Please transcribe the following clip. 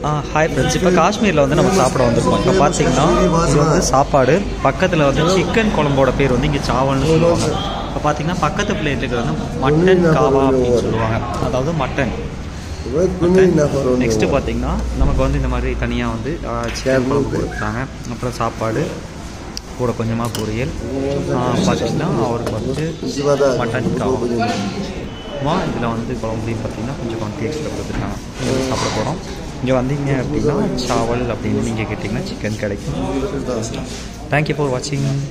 hi friends இப்போ காஷ்மீரில் வந்து நம்ம சாப்பிட வந்திருக்கோம் இப்போ பார்த்தீங்கன்னா இது வந்து சாப்பாடு பக்கத்தில் வந்து சிக்கன் குழம்போட பேர் வந்து இங்கே சாவல்னு சொல்லுவாங்க இப்போ பார்த்தீங்கன்னா பக்கத்து பிளேட்டுக்கு வந்து மட்டன் காவா அப்படின்னு சொல்லுவாங்க அதாவது மட்டன் நெக்ஸ்ட்டு பார்த்தீங்கன்னா நமக்கு வந்து இந்த மாதிரி தனியாக வந்து சிக்கன் குழம்பு கொடுத்தாங்க அப்புறம் சாப்பாடு கூட கொஞ்சமாக பொரியல் பார்த்தீங்கன்னா அவருக்கு வந்து மட்டன் காவா மா இதில் வந்து குழம்புலையும் பார்த்தீங்கன்னா கொஞ்சம் குவான்டிட்டி எக்ஸ்ட்ரா கொடுத்துருக்காங்க இங்கே சாப்பிட போகிறோம் இங்கே வந்தீங்க அப்படின்னா சாவல் அப்படின்னு நீங்கள் கேட்டிங்கன்னா சிக்கன் கிடைக்கும் தேங்க்யூ ஃபார் வாட்சிங்